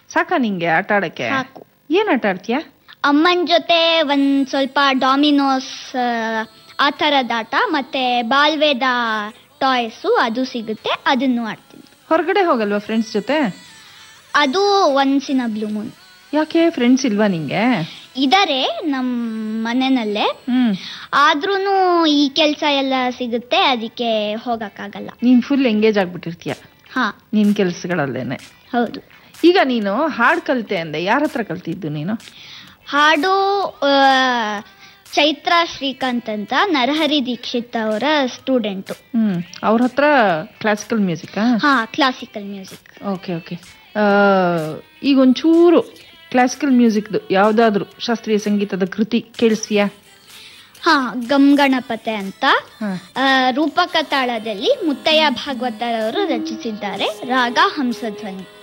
ಸಾಕಾ ನಿಂಗೆ ಆಟ ಆಡಕ್ಕೆ ಸಾಕು ಏನ್ ಆಟ ಆಡ್ತೀಯಾ ಅಮ್ಮನ ಜೊತೆ ಒಂದ್ ಸ್ವಲ್ಪ ಡಾಮಿನೋಸ್ ಆ ಥರದ ಆಟ ಮತ್ತೆ ಬಾಲ್ವೇದ ಟಾಯ್ಸು ಅದು ಸಿಗುತ್ತೆ ಅದನ್ನು ಆಡ್ತೀನಿ ಹೊರಗಡೆ ಹೋಗಲ್ವಾ ಫ್ರೆಂಡ್ಸ್ ಜೊತೆ ಅದು once in a blue moon ಯಾಕೆ ಫ್ರೆಂಡ್ಸ್ ಇಲ್ವಾ ನಿಂಗೆ ಇದಾರೆ ನಮ್ಮ ಮನೆಯಲ್ಲೇ ಹ್ಮ್ ಆದ್ರೂ ಈ ಕೆಲಸ ಎಲ್ಲ ಸಿಗುತ್ತೆ ಅದಕ್ಕೆ ಹೋಗಕ್ಕಾಗಲ್ಲ ನೀನ್ ಫುಲ್ ಎಂಗೇಜ್ ಆಗ್ಬಿಟ್ಟಿರ್ತೀಯ ಹಾ ನಿನ್ ಕೆಲ್ಸಗಳಲ್ಲೇನೆ ಹೌದು ಈಗ ನೀನು ಹಾಡ್ ಕಲ್ತೆ ಅಂದೆ ಯಾರ ಹತ್ರ ಕಲ್ತಿದ್ದು ನೀನು ಹಾಡು ಆ, ಚೈತ್ರ ಶ್ರೀಕಾಂತ್ ಅಂತ ನರಹರಿ ದೀಕ್ಷಿತ್ ಅವರ ಸ್ಟೂಡೆಂಟು ಹ್ಮ್ ಅವ್ರ ಹತ್ರ ಕ್ಲಾಸಿಕಲ್ ಮ್ಯೂಸಿಕಾ ಹಾ ಕ್ಲಾಸಿಕಲ್ ಮ್ಯೂಸಿಕ್ ಓಕೆ ಓಕೆ ಈಗ ಒಂಚೂರು ಕ್ಲಾಸಿಕಲ್ ಮ್ಯೂಸಿಕ್ದು ಯಾವ್ದಾದ್ರು ಶಾಸ್ತ್ರೀಯ ಸಂಗೀತದ ಕೃತಿ ಕೇಳಿಸ್ತೀಯಾ ಹಾ ಗಮ್ ಗಣಪತೆ ಅಂತ ಹಾ ಆ, ರೂಪಕ ತಾಳದಲ್ಲಿ ಮುತ್ತಯ್ಯ ಭಾಗವತರವರು ರಚಿಸಿದ್ದಾರೆ ರಾಗ ಹಂಸಧ್ವನಿ